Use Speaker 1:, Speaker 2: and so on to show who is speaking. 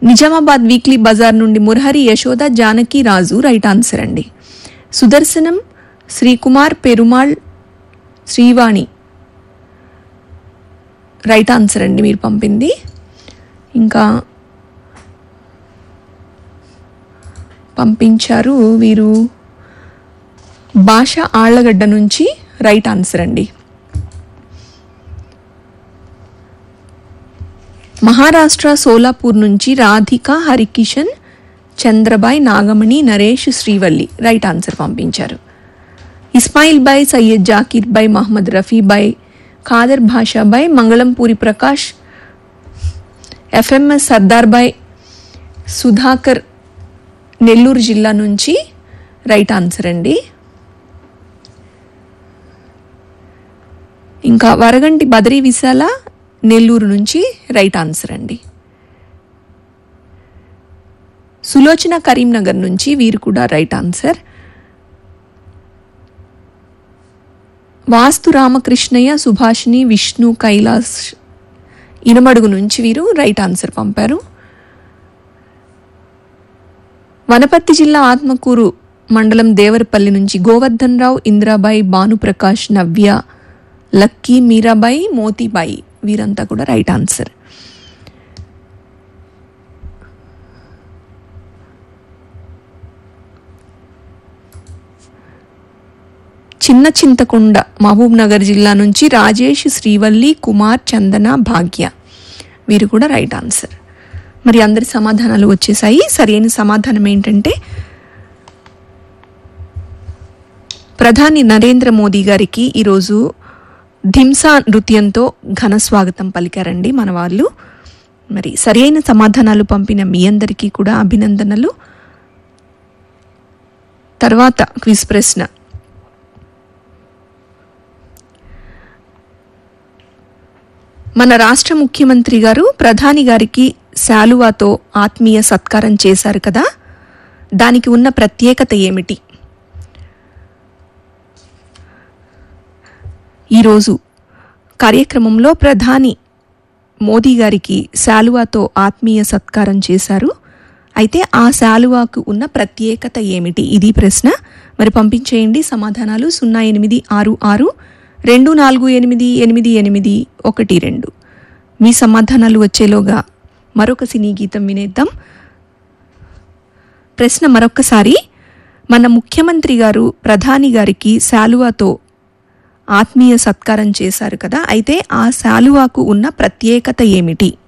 Speaker 1: Nizamabad weekly బజార్ నుండి Murahari Yashoda Janaki Raju right answer అండి సుదర్శనం శ్రీకుమార్ పెరుమాళ్ శ్రీవాణి రైట్ ఆన్సర్ అండి మీరు పంపింది ఇంకా పంపించారు వీరు భాష ఆళ్లగడ్డ నుంచి రైట్ ఆన్సర్ అండి మహారాష్ట్ర సోలాపూర్ నుంచి రాధిక హరికిషన్ చంద్రబాయ్ నాగమణి నరేష్ శ్రీవల్లి రైట్ ఆన్సర్ పంపించారు ఇస్మాయిల్ బాయ్ సయ్యద్ జాకీర్ బాయ్ మహమ్మద్ రఫీ బాయ్ ఖాదర్ భాషా బాయ్ మంగళంపూరి ప్రకాష్ ఎఫ్ఎంఎస్ సర్దార్ బాయ్ సుధాకర్ నెల్లూరు జిల్లా నుంచి రైట్ ఆన్సర్ అండి ఇంకా వరగంటి బదరీ విశాల నెల్లూరు నుంచి రైట్ ఆన్సర్ అండి సులోచన కరీంనగర్ నుంచి వీరు కూడా రైట్ ఆన్సర్ వాస్తు రామకృష్ణయ్య సుభాషిణి విష్ణు కైలాస్ ఇనమడుగు నుంచి వీరు రైట్ ఆన్సర్ పంపారు వనపర్తి జిల్లా ఆత్మకూరు మండలం దేవరపల్లి నుంచి గోవర్ధన్ రావు ఇంద్రాబాయి భానుప్రకాష్ నవ్య లక్కీ మీరాబాయి మోతీబాయి వీరంతా కూడా రైట్ ఆన్సర్ చిన్న చింతకొండ మహబూబ్ నగర్ జిల్లా నుంచి రాజేష్ శ్రీవల్లి కుమార్ చందన భాగ్య వీరు కూడా రైట్ ఆన్సర్ మరి అందరి సమాధానాలు వచ్చేసాయి సరైన సమాధానం ఏంటంటే ప్రధాని నరేంద్ర మోదీ గారికి ఈరోజు ధింసా నృత్యంతో ఘన స్వాగతం పలికారండి మన వాళ్ళు మరి సరైన సమాధానాలు పంపిన మీ అందరికీ కూడా అభినందనలు తర్వాత క్విజ్ ప్రశ్న మన రాష్ట్ర ముఖ్యమంత్రి గారు ప్రధాని గారికి శాలువాతో ఆత్మీయ సత్కారం చేశారు కదా దానికి ఉన్న ప్రత్యేకత ఏమిటి ఈరోజు కార్యక్రమంలో ప్రధాని మోదీ గారికి శాలువాతో ఆత్మీయ సత్కారం చేశారు అయితే ఆ శాలువాకు ఉన్న ప్రత్యేకత ఏమిటి ఇది ప్రశ్న మరి పంపించేయండి సమాధానాలు సున్నా ఎనిమిది ఆరు ఆరు రెండు నాలుగు ఎనిమిది ఎనిమిది ఎనిమిది ఒకటి రెండు మీ సమాధానాలు వచ్చేలోగా మరొక సినీ గీతం వినేద్దాం ప్రశ్న మరొక్కసారి మన ముఖ్యమంత్రి గారు ప్రధాని గారికి శాలువాతో ఆత్మీయ సత్కారం చేశారు కదా అయితే ఆ శాలువాకు ఉన్న ప్రత్యేకత ఏమిటి